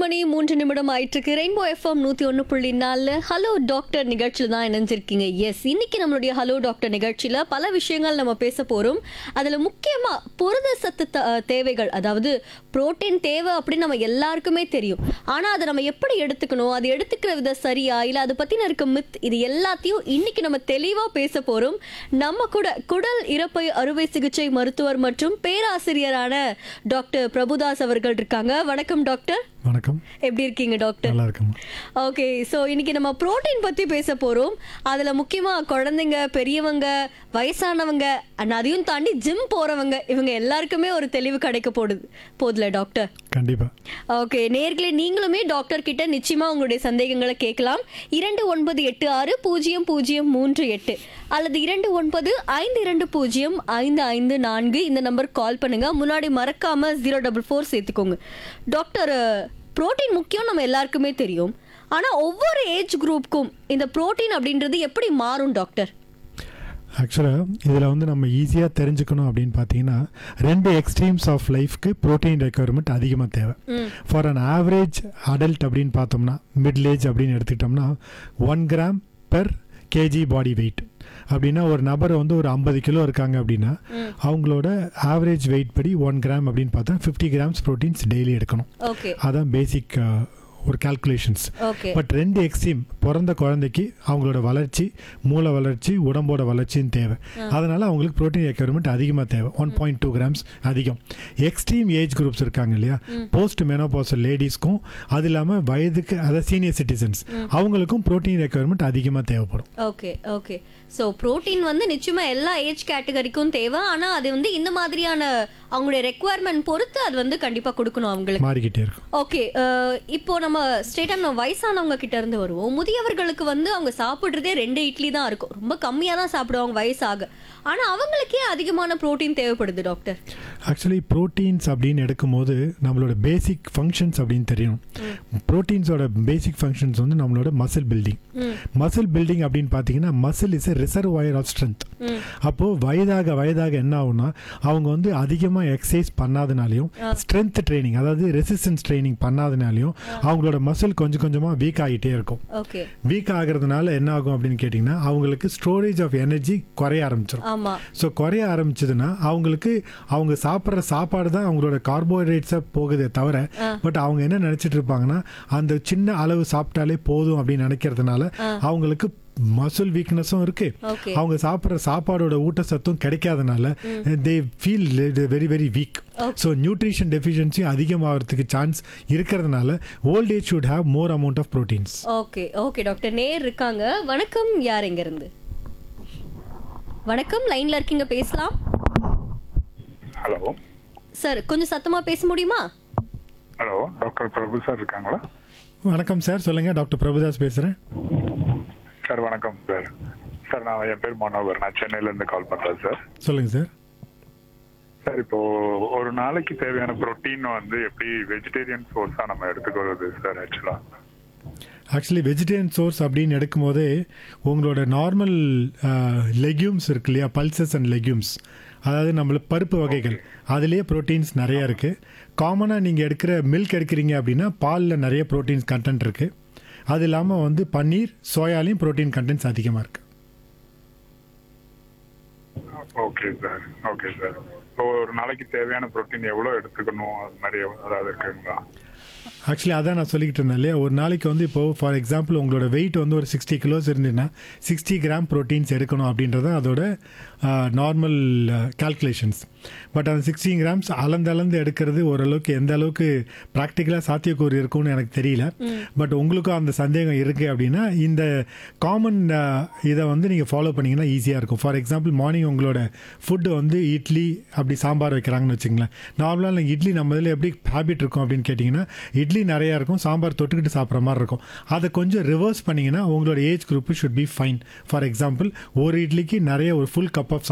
மணி மூன்று நிமிடம் ஆயிட்டு இருக்கு ரெயின்போ எஃப்எம் நூத்தி ஒன்று புள்ளி நாலு ஹலோ டாக்டர் நிகழ்ச்சியில் தான் இணைஞ்சிருக்கீங்க எஸ் இன்னைக்கு நம்மளுடைய ஹலோ டாக்டர் நிகழ்ச்சியில பல விஷயங்கள் நம்ம பேச போறோம் அதுல முக்கியமா புரத சத்து த- தேவைகள் அதாவது புரோட்டீன் தேவை அப்படின்னு நம்ம எல்லாருக்குமே தெரியும் ஆனா அதை நம்ம எப்படி எடுத்துக்கணும் அது எடுத்துக்கிற விதம் சரியா இல்ல அதை பத்தின இருக்க மித் இது எல்லாத்தையும் இன்னைக்கு நம்ம தெளிவா பேச போறோம் நம்ம கூட குடல் இறப்பை அறுவை சிகிச்சை மருத்துவர் மற்றும் பேராசிரியரான டாக்டர் பிரபுதாஸ் அவர்கள் இருக்காங்க வணக்கம் டாக்டர் வணக்கம் எப்படி இருக்கீங்க டாக்டர் நல்லா இருக்கேன் ஓகே ஸோ இன்னைக்கு நம்ம புரோட்டீன் பற்றி பேச போகிறோம் அதில் முக்கியமாக குழந்தைங்க பெரியவங்க வயசானவங்க அண்ட் அதையும் தாண்டி ஜிம் போகிறவங்க இவங்க எல்லாருக்குமே ஒரு தெளிவு கிடைக்க போடுது போதுல டாக்டர் கண்டிப்பா ஓகே நேர்களே நீங்களுமே டாக்டர் கிட்ட நிச்சயமா உங்களுடைய சந்தேகங்களை கேட்கலாம் இரண்டு ஒன்பது எட்டு ஆறு பூஜ்ஜியம் பூஜ்ஜியம் மூன்று எட்டு அல்லது இரண்டு ஒன்பது ஐந்து இரண்டு பூஜ்ஜியம் ஐந்து ஐந்து நான்கு இந்த நம்பர் கால் பண்ணுங்க முன்னாடி மறக்காம ஜீரோ டபுள் ஃபோர் சேர்த்துக்கோங்க டாக்டர் புரோட்டீன் முக்கியம் நம்ம எல்லாருக்குமே தெரியும் ஆனா ஒவ்வொரு ஏஜ் குரூப்புக்கும் இந்த புரோட்டீன் அப்படின்றது எப்படி மாறும் டாக்டர் ஆக்சுவலாக இதில் வந்து நம்ம ஈஸியாக தெரிஞ்சுக்கணும் அப்படின்னு பார்த்தீங்கன்னா ரெண்டு எக்ஸ்ட்ரீம்ஸ் ஆஃப் லைஃப்க்கு ப்ரோட்டீன் ரெக்குயர்மெண்ட் அதிகமாக தேவை ம் ஃபார் அன் ஆவரேஜ் அடல்ட் அப்படின்னு பார்த்தோம்னா மிடில் ஏஜ் அப்படின்னு எடுத்துக்கிட்டோம்னா one gram per KG body weight அப்படின்னா ஒரு நபர் வந்து ஒரு ஐம்பது கிலோ இருக்காங்க அப்படின்னா ம் அவங்களோட ஆவரேஜ் வெயிட் படி ஒன் கிராம் அப்படின்னு பார்த்தா ஃபிஃப்டி கிராம்ஸ் ப்ரோட்டீன்ஸ் டெய்லி எடுக்கணும் ஓகே அதான் பேசிக் ஒரு கால்குலேஷன்ஸ் ஓகே பட் ரெண்டு எக்ஸ்ட்ரீம் பிறந்த குழந்தைக்கு அவங்களோட வளர்ச்சி மூளை வளர்ச்சி உடம்போட வளர்ச்சியும் தேவை அதனால அவங்களுக்கு ப்ரோட்டீன் ரெக்யர்மெண்ட் அதிகமாக தேவை ஒன் பாயிண்ட் டூ கிராம்ஸ் அதிகம் எக்ஸ்ட்ரீம் ஏஜ் குரூப்ஸ் இருக்காங்க இல்லையா போஸ்ட் மெனோபாசல் லேடிஸ்க்கும் அது இல்லாமல் வயதுக்கு அதாவது சீனியர் சிட்டிசன்ஸ் அவங்களுக்கும் ப்ரோட்டீன் ரெக்யர்மெண்ட் அதிகமாக தேவைப்படும் ஓகே ஓகே ஸோ புரோட்டீன் வந்து நிச்சயமா எல்லா ஏஜ் கேட்டகரிக்கும் தேவை ஆனா அது வந்து இந்த மாதிரியான அவங்களுடைய ரெக்குவயர்மெண்ட் பொறுத்து அது வந்து கண்டிப்பா கொடுக்கணும் அவங்களுக்கு மாறிக்கிட்டே இருக்கும் ஓகே இப்போ நம்ம ஸ்ட்ரெயிட்டாக நம்ம வயசானவங்க கிட்ட இருந்து வருவோம் முதியவர்களுக்கு வந்து அவங்க சாப்பிட்றதே ரெண்டு இட்லி தான் இருக்கும் ரொம்ப கம்மியாக தான் சாப்பிடுவாங்க வயசாக ஆனால் அவங்களுக்கே அதிகமான புரோட்டீன் தேவைப்படுது டாக்டர் ஆக்சுவலி ப்ரோட்டீன்ஸ் அப்படின்னு எடுக்கும்போது நம்மளோட பேசிக் ஃபங்க்ஷன்ஸ் அப்படின்னு தெரியணும் ப்ரோட்டீன்ஸோட பேசிக் ஃபங்க்ஷன்ஸ் வந்து நம்மளோட மசில் பில்டிங் ம் மசில் பில்டிங் அப்படின்னு பார்த்தீங்கன்னா muscle is a reservoir of strength ம் அப்போது வயதாக வயதாக என்ன ஆகும்னா அவங்க வந்து அதிகமாக எக்ஸசைஸ் பண்ணாதனாலையும் ஸ்ட்ரென்த் ட்ரைனிங் அதாவது ரெசிஸ்டன்ஸ் ட்ரைனிங் பண்ணாதனாலையும் அவங்களோட மசில் கொஞ்சம் கொஞ்சமாக வீக் ஆகிட்டே இருக்கும் ஓகே வீக் ஆகிறதுனால என்ன ஆகும் அப்படின்னு கேட்டிங்கன்னா அவங்களுக்கு ஸ்டோரேஜ் ஆஃப் எனர்ஜி குறைய ஆரம்பிச்சிடும் ஆமாம் ஸோ குறைய ஆரம்பிச்சதுன்னா அவங்களுக்கு அவங்க சாப்பிட்ற சாப்பாடு தான் அவங்களோட கார்போஹைட்ரேட்ஸாக போகுதே தவிர பட் அவங்க என்ன நினச்சிட்டு இருப்பாங்கன்னா அந்த சின்ன அளவு சாப்பிட்டாலே போதும் அப்படின்னு நினைக்கிறதுனால அவங்களுக்கு மசில் வீக்னஸும் இருக்கு ஓகே அவங்க சாப்பிட்ற சாப்பாடோட ஊட்டச்சத்தும் கிடைக்காதனால they feel very very weak so nutrition deficiency அதிகமாகிறதுக்கு சான்ஸ் இருக்கிறதுனால old age should have more amount of proteins okay okay doctor நேர் இருக்காங்க வணக்கம் யார் எங்க இருந்து வணக்கம் லைன்ல இருக்கீங்க பேசலாம் ஹலோ சார் கொஞ்சம் சத்தமா பேச முடியுமா ஹலோ டாக்டர் பிரபு சார் இருக்காங்களா வணக்கம் சார் சொல்லுங்கள் டாக்டர் பிரபுதாஸ் பேசுகிறேன் சார் வணக்கம் சார் சார் நான் என் பேர் மனோகர் நான் சென்னையில இருந்து கால் பண்றேன் சார் சொல்லுங்கள் சார் சார் இப்போ ஒரு நாளைக்கு தேவையான புரோட்டீன் வந்து எப்படி வெஜிடேரியன் சோர்ஸா நம்ம எடுத்துக்கிறது சார் ஆக்சுவலா ஆக்சுவலி வெஜிடேரியன் சோர்ஸ் அப்படின்னு எடுக்கும்போதே உங்களோட நார்மல் லெக்யூம்ஸ் இருக்கு இல்லையா பல்சஸ் அண்ட் லெக்யூம்ஸ் அதாவது நம்மளுக்கு பருப்பு வகைகள் அதுலேயே ப்ரோட்டீன்ஸ் நிறைய இருக்குது காமனாக நீங்கள் எடுக்கிற மில்க் எடுக்கிறீங்க அப்படின்னா பாலில் நிறைய ப்ரோட்டீன்ஸ் கண்டென்ட் இருக்குது அது இல்லாமல் வந்து பன்னீர் சோயாலையும் ப்ரோட்டீன் கண்டென்ட்ஸ் அதிகமாக இருக்குது ஓகே சார் ஓகே சார் இப்போ ஒரு நாளைக்கு தேவையான புரோட்டீன் எவ்வளவு எடுத்துக்கணும் அது மாதிரி ஏதாவது இருக்குங்களா ஆக்சுவலி அதான் நான் சொல்லிக்கிட்டு இருந்தேன் இல்லையா ஒரு நாளைக்கு வந்து இப்போ ஃபார் எக்ஸாம்பிள் உங்களோட வெயிட் வந்து ஒரு சிக்ஸ்டி கிலோஸ் இருந்ததுன்னா சிக்ஸ்டி கிராம் ப்ரோட்டீன்ஸ் எடுக்கணும் அப்படின்றது அதோட நார்மல் கால்குலேஷன்ஸ் பட் அந்த சிக்ஸ்டி கிராம்ஸ் அளந்து அளந்து எடுக்கிறது ஓரளவுக்கு எந்த அளவுக்கு ப்ராக்டிக்கலாக சாத்தியக்கூறு இருக்கும்னு எனக்கு தெரியல பட் உங்களுக்கும் அந்த சந்தேகம் இருக்குது அப்படின்னா இந்த காமன் இதை வந்து நீங்கள் ஃபாலோ பண்ணிங்கன்னா ஈஸியாக இருக்கும் ஃபார் எக்ஸாம்பிள் மார்னிங் உங்களோட ஃபுட்டு வந்து இட்லி அப்படி சாம்பார் வைக்கிறாங்கன்னு வச்சுங்களேன் நார்மலாக இட்லி நம்ம இதில் எப்படி ஹேபிட் இருக்கும் அப்படின்னு கேட்டிங்கன்னா இட்லி நிறையா இருக்கும் சாம்பார் தொட்டுக்கிட்டு சாப்பிட்ற மாதிரி இருக்கும் அதை கொஞ்சம் ரிவர்ஸ் பண்ணிங்கன்னா உங்களோட age group should be fine for example ஒரு இட்லிக்கு நிறைய ஒரு ஃபுல் கப் ஆஃப்